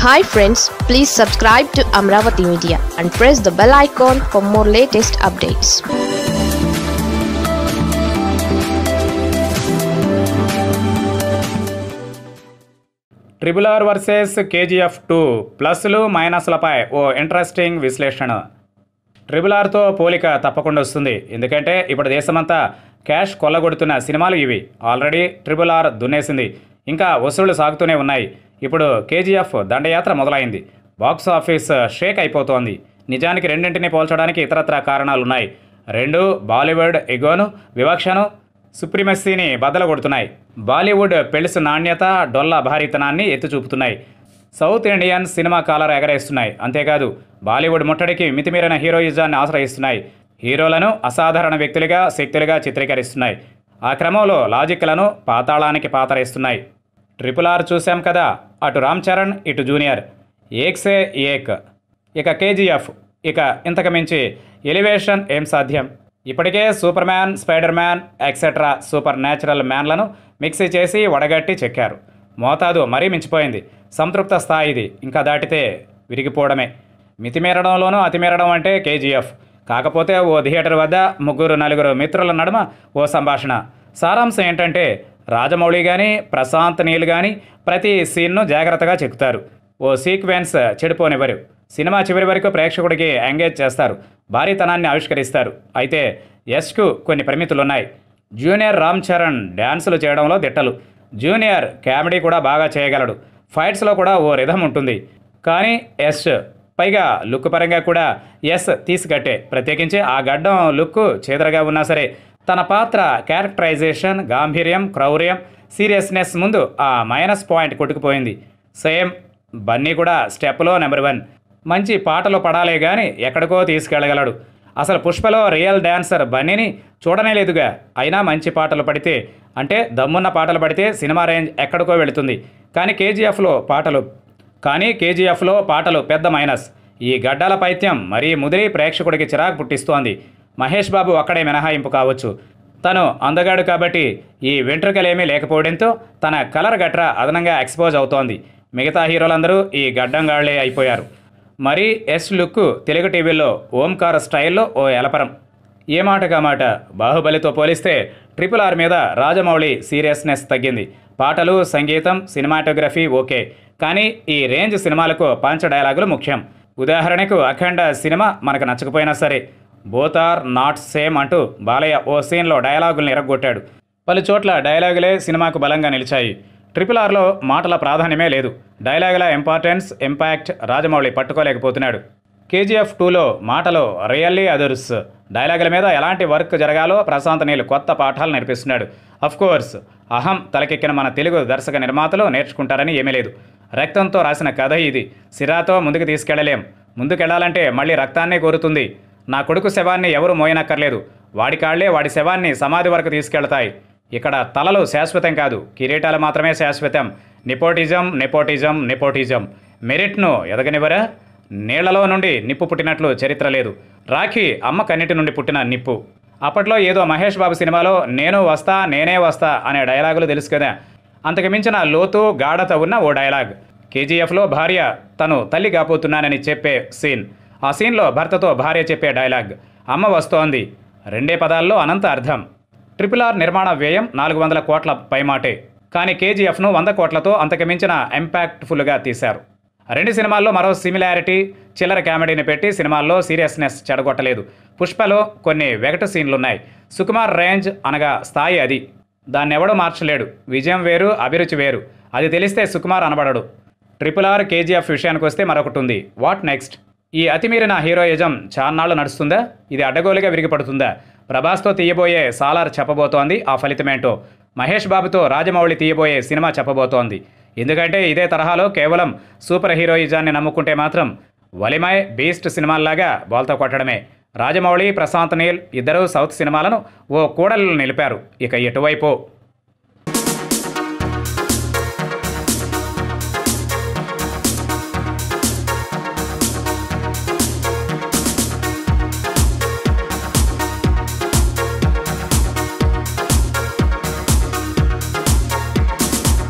hi friends please subscribe to Amaravati media and press the bell icon for more latest updates triple R versus KGF two ప్లస్లు మైనస్లపై ఓ interesting విశ్లేషణ triple ఆర్తో పోలిక తప్పకుండా వస్తుంది ఎందుకంటే ఇప్పుడు దేశమంతా క్యాష్ కొల్లగొడుతున్న సినిమాలు ఇవి ఆల్రెడీ ట్రిబుల్ ఆర్ దున్నేసింది ఇంకా వసూళ్లు సాగుతూనే ఉన్నాయి ఇప్పుడు కేజీఎఫ్ దండయాత్ర మొదలైంది బాక్స్ ఆఫీస్ షేక్ అయిపోతోంది నిజానికి రెండింటిని పోల్చడానికి ఇతరత్ర కారణాలున్నాయి రెండు బాలీవుడ్ ఎగోను వివక్షను సుప్రీమసీని బద్దలు కొడుతున్నాయి బాలీవుడ్ పెళ్లిసు నాణ్యత డొల్ల భారీతనాన్ని ఎత్తి చూపుతున్నాయి సౌత్ ఇండియన్ సినిమా కాలర్ ఎగరేస్తున్నాయి అంతేకాదు బాలీవుడ్ ముట్టడికి మితిమీరిన హీరోయిజాన్ని ఆశ్రయిస్తున్నాయి హీరోలను అసాధారణ వ్యక్తులుగా శక్తులుగా చిత్రీకరిస్తున్నాయి ఆ క్రమంలో లాజిక్లను పాతాళానికి పాతరేస్తున్నాయి ట్రిపుల్ ఆర్ చూశాం కదా అటు రామ్ చరణ్ ఇటు జూనియర్ ఏక్సే ఏక్ ఇక కేజీఎఫ్ ఇక ఇంతకు మించి ఎలివేషన్ ఏం సాధ్యం ఇప్పటికే superman spiderman etcetera supernatural మ్యాన్లను మిక్సీ చేసి వడగట్టి చెక్కారు మోతాదు మరీ మించిపోయింది సంతృప్త స్థాయిది ఇంకా దాటితే విరిగిపోవడమే మితిమీరడంలోనూ అతిమీరడం అంటే కేజీఎఫ్ కాకపోతే ఓ థియేటర్ వద్ద ముగ్గురు నలుగురు మిత్రుల నడుమ ఓ సంభాషణ సారాంశం ఏంటంటే రాజమౌళి కానీ ప్రశాంత్ నీల్ కానీ ప్రతి సీన్ను జాగ్రత్తగా చెక్కుతారు ఓ సీక్వెన్స్ చెడిపోనివ్వరు సినిమా చివరి వరకు ప్రేక్షకుడికి ఎంగేజ్ చేస్తారు భారీతనాన్ని ఆవిష్కరిస్తారు అయితే యష్కు కొన్ని పరిమితులున్నాయి జూనియర్ రామ్ చరణ్ డ్యాన్సులు చేయడంలో దిట్టలు జూనియర్ కామెడీ కూడా బాగా చేయగలడు ఫైట్స్లో కూడా ఓ రిధం ఉంటుంది కానీ యష్ పైగా లుక్ పరంగా కూడా ఎస్ తీసుకట్టే ప్రత్యేకించి ఆ గడ్డం లుక్ చేదరగా ఉన్నా సరే తన పాత్ర క్యారెక్టరైజేషన్ గాంభీర్యం క్రౌర్యం సీరియస్నెస్ ముందు ఆ మైనస్ పాయింట్ కొట్టుకుపోయింది సేమ్ బన్నీ కూడా స్టెప్లో నెంబర్ వన్ మంచి పాటలు పడాలే కానీ ఎక్కడికో తీసుకెళ్ళగలడు అసలు పుష్పలో రియల్ డాన్సర్ బన్నీని చూడనే లేదుగా అయినా మంచి పాటలు పడితే అంటే దమ్మున్న పాటలు పడితే సినిమా రేంజ్ ఎక్కడికో వెళుతుంది కానీ కేజీఎఫ్లో పాటలు కానీ కేజీఎఫ్లో పాటలు పెద్ద మైనస్ ఈ గడ్డాల పైత్యం మరీ ముదిరి ప్రేక్షకుడికి చిరాకు పుట్టిస్తోంది మహేష్ బాబు అక్కడే మినహాయింపు కావచ్చు తను అందగాడు కాబట్టి ఈ వెంట్రుకలేమీ లేకపోవడంతో తన కలర్ గట్రా అదనంగా ఎక్స్పోజ్ అవుతోంది మిగతా హీరోలందరూ ఈ గడ్డంగాళ్లే అయిపోయారు మరి ఎస్ లుక్ తెలుగు టీవీలో ఓంకార స్టైల్లో ఓ ఎలపరం ఏ మాటగా మాట బాహుబలితో పోలిస్తే ట్రిపుల్ ఆర్ మీద రాజమౌళి సీరియస్నెస్ తగ్గింది పాటలు సంగీతం సినిమాటోగ్రఫీ ఓకే కానీ ఈ రేంజ్ సినిమాలకు పంచ డైలాగులు ముఖ్యం ఉదాహరణకు అఖండ సినిమా మనకు నచ్చకపోయినా సరే బోత్ ఆర్ నాట్ సేమ్ అంటూ బాలయ్య ఓ సీన్లో డైలాగుల్ని ఎరగొట్టాడు పలు చోట్ల డైలాగులే సినిమాకు బలంగా నిలిచాయి ట్రిపుల్ ఆర్లో మాటల ప్రాధాన్యమే లేదు డైలాగుల ఇంపార్టెన్స్ ఇంపాక్ట్ రాజమౌళి పట్టుకోలేకపోతున్నాడు కేజీఎఫ్ టూలో మాటలు రియల్లీ అదర్స్ డైలాగుల మీద ఎలాంటి వర్క్ జరగాలో ప్రశాంత్ నీళ్ళు కొత్త పాఠాలు నేర్పిస్తున్నాడు అఫ్ కోర్స్ అహం తలకెక్కిన మన తెలుగు దర్శక నిర్మాతలు నేర్చుకుంటారని ఏమీ లేదు రక్తంతో రాసిన కథ ఇది సిరాతో ముందుకు తీసుకెళ్లలేం ముందుకెళ్లాలంటే మళ్ళీ రక్తాన్నే కోరుతుంది నా కొడుకు శవాన్ని ఎవరు మోయనక్కర్లేదు వాడి కాళ్లే వాడి శవాన్ని సమాధి వరకు తీసుకెళ్తాయి ఇక్కడ తలలు శాశ్వతం కాదు కిరీటాలు మాత్రమే శాశ్వతం నెపోటిజం నెపోటిజం నెపోటిజం మెరిట్ను ఎదగనివరా నీళ్లలో నుండి నిప్పు పుట్టినట్లు చరిత్ర లేదు రాఖీ అమ్మ కన్నిటి నుండి పుట్టిన నిప్పు అప్పట్లో ఏదో మహేష్ బాబు సినిమాలో నేను వస్తా నేనే వస్తా అనే డైలాగులు తెలుసు కదా అంతకు మించిన లోతు గాఢత ఉన్న ఓ డైలాగ్ కేజీఎఫ్లో భార్య తను తల్లి కాపోతున్నానని చెప్పే సీన్ ఆ సీన్లో భర్తతో భార్య చెప్పే డైలాగ్ అమ్మ వస్తోంది రెండే పదాల్లో అనంత అర్థం ట్రిపుల్ ఆర్ నిర్మాణ వ్యయం నాలుగు వందల కోట్ల పైమాటే కానీ కేజీఎఫ్ను వంద కోట్లతో అంతకు మించిన ఇంపాక్ట్ఫుల్గా తీశారు రెండు సినిమాల్లో మరో సిమిలారిటీ చిల్లర కామెడీని పెట్టి సినిమాల్లో సీరియస్నెస్ చెడగొట్టలేదు పుష్పలో కొన్ని వెగటు సీన్లున్నాయి సుకుమార్ రేంజ్ అనగా స్థాయి అది దాన్ని ఎవడో మార్చలేడు విజయం వేరు అభిరుచి వేరు అది తెలిస్తే సుకుమార్ అనబడడు ట్రిపుల్ ఆర్ కేజీఎఫ్ విషయానికి వస్తే మరొకటి ఉంది వాట్ నెక్స్ట్ ఈ అతిమీరిన హీరోయిజం చాన్నాళ్ళు నడుస్తుందా ఇది అడ్డగోలుగా విరిగిపడుతుందా ప్రభాస్తో తీయబోయే సాలార్ చెప్పబోతోంది ఆ ఫలితమేంటో మహేష్ బాబుతో రాజమౌళి తీయబోయే సినిమా చెప్పబోతోంది ఎందుకంటే ఇదే తరహాలో కేవలం సూపర్ హీరోయిజాన్ని నమ్ముకుంటే మాత్రం వలిమై బీస్ట్ సినిమాల్లాగా బోల్తా కొట్టడమే రాజమౌళి ప్రశాంత్ నీల్ ఇద్దరూ సౌత్ సినిమాలను ఓ కూడలు నిలిపారు ఇక ఎటువైపు